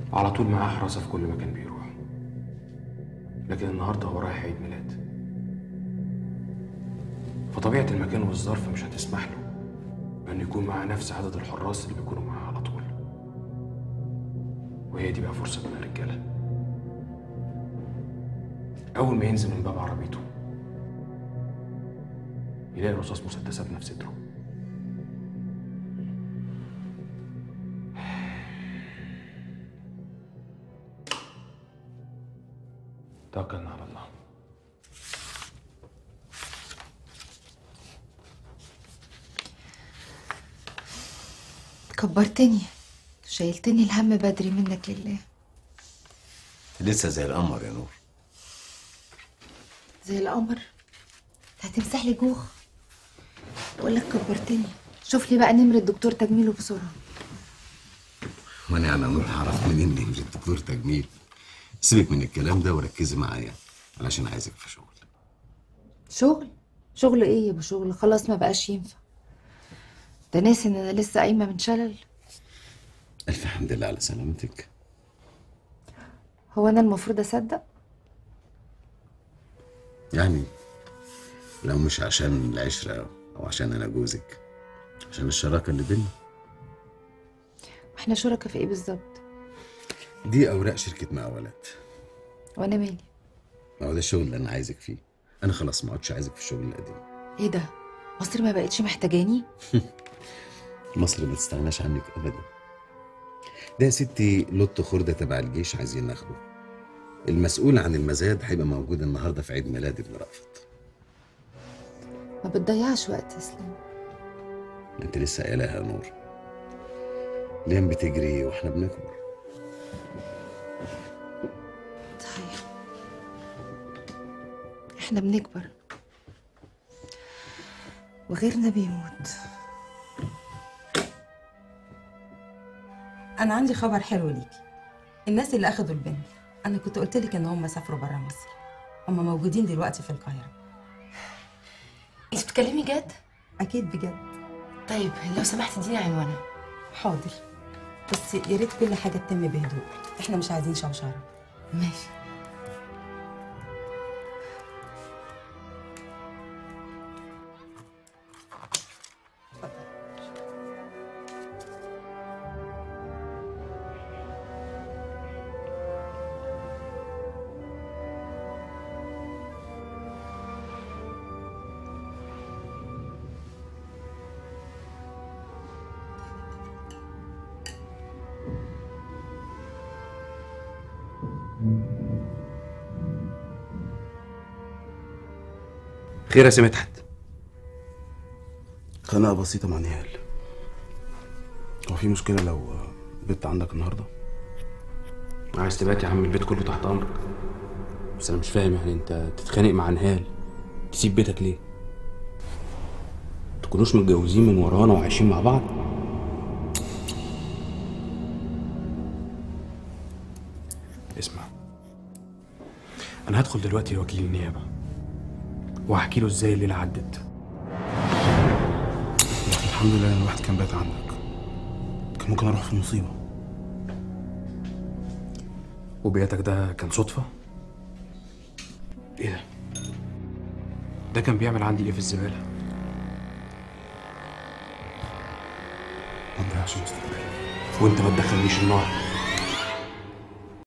على طول معاه حراسة في كل مكان بيروح لكن النهاردة هو رايح عيد ميلاد فطبيعة المكان والظرف مش هتسمح له بأن يكون معاه نفس عدد الحراس اللي بيكونوا معاه على طول وهي دي بقى فرصتنا يا رجالة أول ما ينزل من باب عربيته يلاقي رصاص مسدساتنا في صدره توكلنا على الله كبرتني شايلتني الهم بدري منك لله لسه زي القمر يا نور زي القمر هتمسح لي جوخ بقول لك كبرتني شوف لي بقى نمرة دكتور تجميله بسرعة وانا يعني يا نور هعرف منين نمرة الدكتور تجميل سيبك من الكلام ده وركزي معايا علشان عايزك في شغل شغل شغل ايه يا ابو شغل خلاص ما بقاش ينفع ده ناسي ان انا لسه قايمه من شلل الف حمد لله على سلامتك هو انا المفروض اصدق يعني لو مش عشان العشرة او عشان انا جوزك عشان الشراكة اللي بينا احنا شركاء في ايه بالظبط دي اوراق شركة مقاولات وانا مالي ما هو ده الشغل اللي انا عايزك فيه انا خلاص ما عدتش عايزك في الشغل القديم ايه ده مصر ما بقتش محتاجاني مصر ما تستغناش عنك ابدا ده يا ستي لوت خردة تبع الجيش عايزين ناخده المسؤول عن المزاد هيبقى موجود النهارده في عيد ميلاد ابن رأفت ما بتضيعش وقت يا اسلام ما انت لسه قايلها يا نور ليه بتجري واحنا بنكبر صحيح احنا بنكبر وغيرنا بيموت انا عندي خبر حلو ليكي الناس اللي اخدوا البنت انا كنت قلت لك ان هم سافروا برا مصر هم موجودين دلوقتي في القاهره انت بتتكلمي جد اكيد بجد طيب لو سمحت اديني عنوانها حاضر بس يا ريت كل حاجه تتم بهدوء احنا مش عايزين شوشره ماشي خير يا سي مدحت خناقة بسيطة مع نهال هو في مشكلة لو بت عندك النهاردة؟ عايز تبات يا عم البيت كله تحت امرك بس انا مش فاهم يعني انت تتخانق مع نهال تسيب بيتك ليه تكونوش متجوزين من ورانا وعايشين مع بعض اسمع انا هدخل دلوقتي لوكيل النيابه وهحكي له ازاي الليله عدت الحمد لله ان الواحد كان بات عندك كان ممكن اروح في مصيبة وبيتك ده كان صدفه ايه ده ده كان بيعمل عندي ايه في الزباله ما تضيعش مستقبلي وانت ما تدخلنيش النار